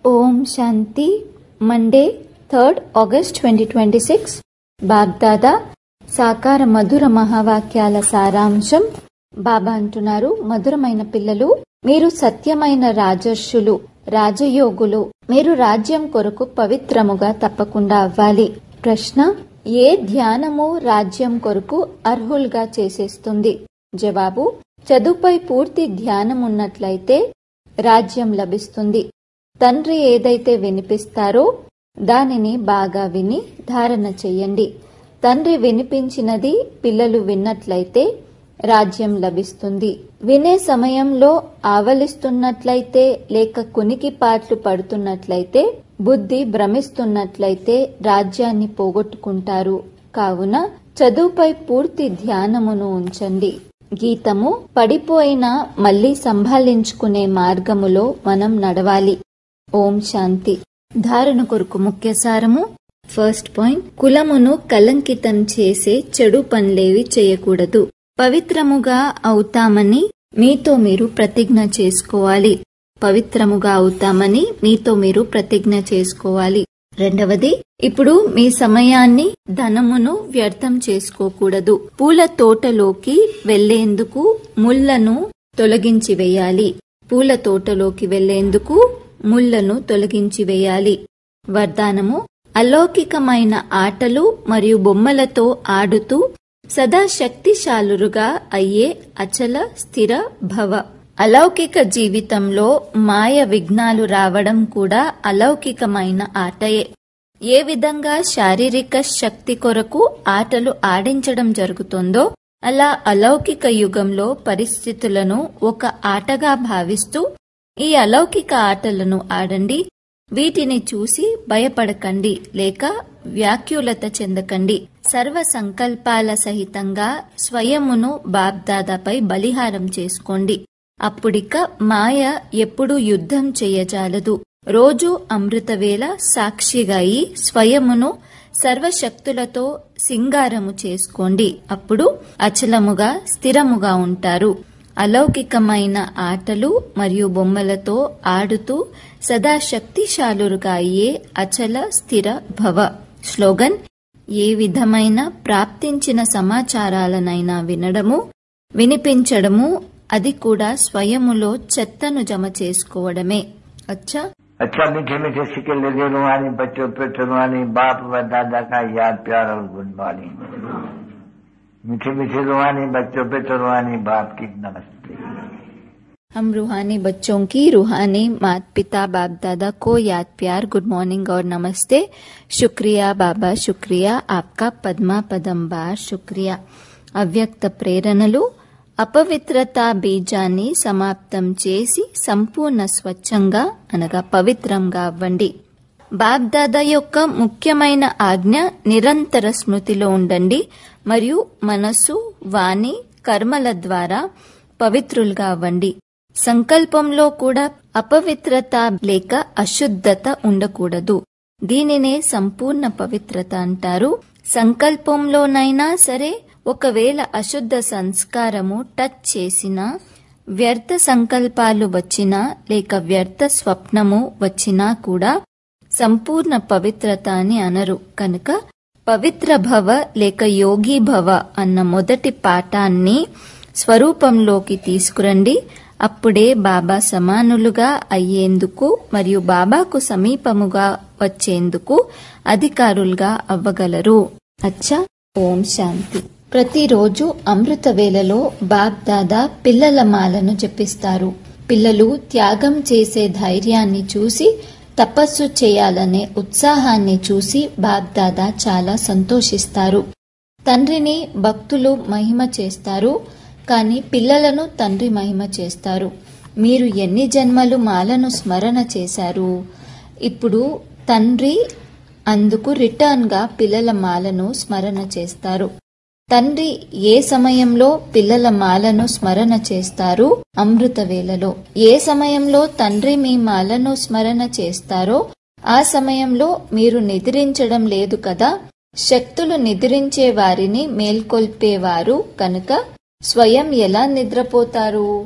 ఓం Shanti Monday third August twenty twenty six బాగ్దాదా సాకార మధుర మహావాక్యాల సారాంశం బాబా అంటున్నారు మధురమైన పిల్లలు మీరు సత్యమైన రాజర్షులు రాజయోగులు మీరు రాజ్యం కొరకు పవిత్రముగా తప్పకుండా అవ్వాలి ప్రశ్న ఏ ధ్యానము రాజ్యం కొరకు అర్హులుగా చేసేస్తుంది జవాబు చదువుపై పూర్తి ధ్యానం ఉన్నట్లయితే రాజ్యం లభిస్తుంది తండ్రి ఏదైతే వినిపిస్తారో దానిని బాగా విని ధారణ చెయ్యండి తండ్రి వినిపించినది పిల్లలు విన్నట్లయితే రాజ్యం లభిస్తుంది వినే సమయంలో ఆవలిస్తున్నట్లయితే లేక కునికి పాట్లు పడుతున్నట్లయితే బుద్ధి భ్రమిస్తున్నట్లయితే రాజ్యాన్ని పోగొట్టుకుంటారు కావున చదువుపై పూర్తి ధ్యానమును ఉంచండి గీతము పడిపోయిన మళ్లీ సంభాళించుకునే మార్గములో మనం నడవాలి ఓం శాంతి ధారణ కొరకు ముఖ్య సారము ఫస్ట్ పాయింట్ కులమును కలంకితం చేసే చెడు పనులేవి చేయకూడదు పవిత్రముగా అవుతామని మీతో మీరు ప్రతిజ్ఞ చేసుకోవాలి పవిత్రముగా అవుతామని మీతో మీరు ప్రతిజ్ఞ చేసుకోవాలి రెండవది ఇప్పుడు మీ సమయాన్ని ధనమును వ్యర్థం చేసుకోకూడదు పూల తోటలోకి వెళ్లేందుకు ముళ్లను తొలగించి వేయాలి పూల తోటలోకి వెళ్లేందుకు ముళ్లను తొలగించి వేయాలి వరదానము అలౌకికమైన ఆటలు మరియు బొమ్మలతో ఆడుతూ సదా శక్తిశాలురుగా అయ్యే అచల స్థిర భవ అలౌకిక జీవితంలో మాయ విఘ్నాలు రావడం కూడా అలౌకికమైన ఆటయే ఏ విధంగా శారీరక శక్తి కొరకు ఆటలు ఆడించడం జరుగుతుందో అలా అలౌకిక యుగంలో పరిస్థితులను ఒక ఆటగా భావిస్తూ ఈ అలౌకిక ఆటలను ఆడండి వీటిని చూసి భయపడకండి లేక వ్యాఖ్యులత చెందకండి సర్వ సంకల్పాల సహితంగా స్వయమును బాబ్దాదాపై బలిహారం చేసుకోండి అప్పుడిక మాయ ఎప్పుడూ యుద్ధం చేయజాలదు రోజు అమృతవేళ సాక్షిగా అయి స్వయమును సర్వశక్తులతో సింగారము చేసుకోండి అప్పుడు అచలముగా స్థిరముగా ఉంటారు అలౌకికమైన ఆటలు మరియు బొమ్మలతో ఆడుతూ సదా శక్తిశాలురుగా అయ్యే అచల స్థిర భవ స్లోగన్ ఏ విధమైన ప్రాప్తించిన సమాచారాలనైనా వినడము వినిపించడము అది కూడా స్వయములో చెత్తను జమ చేసుకోవడమే అచ్చా अच्छा मीठे मीठे सिक्के लगे रुहानी बच्चों पे रुहानी बाप व दादा का याद प्यार और गुड मॉर्निंग मीठे मीठे रुहानी बच्चों पे रुहानी बाप की नमस्ते हम रूहानी बच्चों की रूहानी माता पिता बाप दादा को याद प्यार गुड मॉर्निंग और नमस्ते शुक्रिया बाबा शुक्रिया आपका पद्मा पदंबार शुक्रिया అవ్యక్త ప్రేరణలు అపవిత్రత బీజాన్ని సమాప్తం చేసి సంపూర్ణ స్వచ్ఛంగా అనగా పవిత్రంగా అవ్వండి బాబ్దాదా యొక్క ముఖ్యమైన ఆజ్ఞ నిరంతర స్మృతిలో ఉండండి మరియు మనస్సు వాణి కర్మల ద్వారా పవిత్రులుగా అవ్వండి సంకల్పంలో కూడా అపవిత్రత లేక అశుద్ధత ఉండకూడదు దీనినే సంపూర్ణ పవిత్రత అంటారు సంకల్పంలోనైనా సరే ఒకవేళ అశుద్ధ సంస్కారము టచ్ చేసినా వ్యర్థ సంకల్పాలు వచ్చినా లేక వ్యర్థ స్వప్నము వచ్చినా కూడా సంపూర్ణ పవిత్రత అని అనరు కనుక పవిత్ర భవ లేక యోగి భవ అన్న మొదటి పాఠాన్ని స్వరూపంలోకి తీసుకురండి అప్పుడే బాబా సమానులుగా అయ్యేందుకు మరియు బాబాకు సమీపముగా వచ్చేందుకు అధికారులుగా అవ్వగలరు అచ్చా ఓం శాంతి ప్రతిరోజు అమృత వేళలో బాబ్ దాదా పిల్లల మాలను జపిస్తారు పిల్లలు త్యాగం చేసే ధైర్యాన్ని చూసి తపస్సు చేయాలనే ఉత్సాహాన్ని చూసి బాబ్ దాదా చాలా సంతోషిస్తారు తండ్రిని భక్తులు మహిమ చేస్తారు కానీ పిల్లలను తండ్రి మహిమ చేస్తారు మీరు ఎన్ని జన్మలు మాలను స్మరణ చేశారు ఇప్పుడు తండ్రి అందుకు రిటర్న్గా పిల్లల మాలను స్మరణ చేస్తారు తండ్రి ఏ సమయంలో పిల్లల మాలను స్మరణ చేస్తారు అమృత వేళలో ఏ సమయంలో తండ్రి మీ మాలను స్మరణ చేస్తారో ఆ సమయంలో మీరు నిద్రించడం లేదు కదా శక్తులు నిద్రించే వారిని మేల్కొల్పేవారు కనుక స్వయం ఎలా నిద్రపోతారు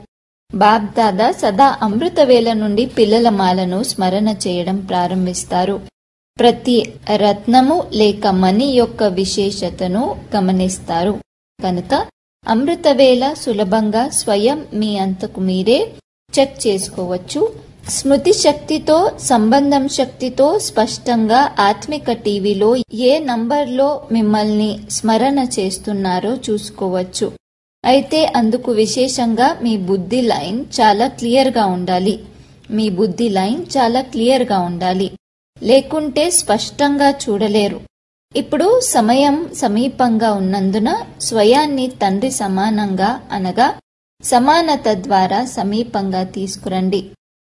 బాబ్ దాదా సదా అమృత వేళ నుండి పిల్లల మాలను స్మరణ చేయడం ప్రారంభిస్తారు ప్రతి రత్నము లేక మణి యొక్క విశేషతను గమనిస్తారు కనుక అమృతవేళ సులభంగా స్వయం మీ అంతకు మీరే చెక్ చేసుకోవచ్చు స్మృతి శక్తితో సంబంధం శక్తితో స్పష్టంగా ఆత్మిక టీవీలో ఏ నంబర్లో మిమ్మల్ని స్మరణ చేస్తున్నారో చూసుకోవచ్చు అయితే అందుకు విశేషంగా మీ బుద్ధి లైన్ చాలా క్లియర్గా ఉండాలి మీ బుద్ధి లైన్ చాలా క్లియర్గా ఉండాలి లేకుంటే స్పష్టంగా చూడలేరు ఇప్పుడు సమయం సమీపంగా ఉన్నందున స్వయాన్ని తండ్రి సమానంగా అనగా సమానత ద్వారా సమీపంగా తీసుకురండి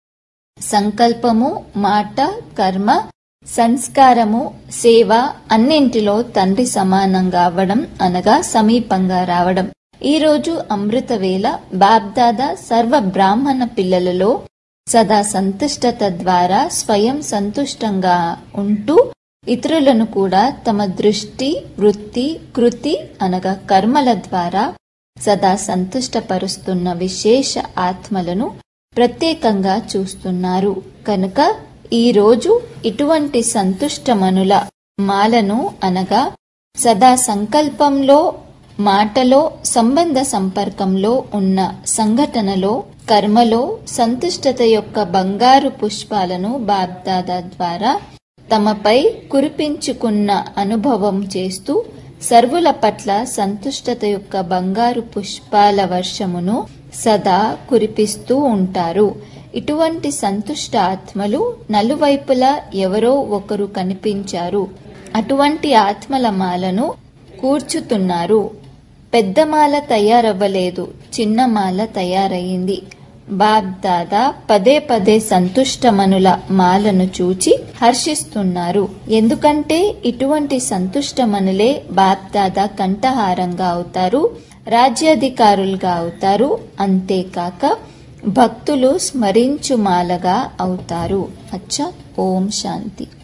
సంకల్పము మాట కర్మ సంస్కారము సేవ అన్నింటిలో తండ్రి సమానంగా అవ్వడం అనగా సమీపంగా రావడం ఈ రోజు అమృత వేళ బాబ్దాదా సర్వ బ్రాహ్మణ పిల్లలలో సదా సంతుష్టత ద్వారా స్వయం సంతుష్టంగా ఉంటూ ఇతరులను కూడా తమ దృష్టి వృత్తి కృతి అనగా కర్మల ద్వారా సదా సంతుష్టపరుస్తున్న విశేష ఆత్మలను ప్రత్యేకంగా చూస్తున్నారు కనుక ఈ రోజు ఇటువంటి సంతుష్టమనుల మాలను అనగా సదా సంకల్పంలో మాటలో సంబంధ సంపర్కంలో ఉన్న సంఘటనలో కర్మలో సంతుష్టత యొక్క బంగారు పుష్పాలను బాబ్దాదా ద్వారా తమపై కురిపించుకున్న అనుభవం చేస్తూ సర్వుల పట్ల సంతుష్టత యొక్క బంగారు పుష్పాల వర్షమును సదా కురిపిస్తూ ఉంటారు ఇటువంటి సంతుష్ట ఆత్మలు నలువైపులా ఎవరో ఒకరు కనిపించారు అటువంటి ఆత్మల మాలను కూర్చుతున్నారు పెద్ద మాల తయారవ్వలేదు చిన్న మాల తయారయ్యింది బాబ్ దాదా పదే పదే సంతుష్టమనుల మాలను చూచి హర్షిస్తున్నారు ఎందుకంటే ఇటువంటి సంతుష్టమనులే బాబ్ దాదా కంఠహారంగా అవుతారు రాజ్యాధికారులుగా అవుతారు అంతేకాక భక్తులు స్మరించు మాలగా అవుతారు అచ్చా ఓం శాంతి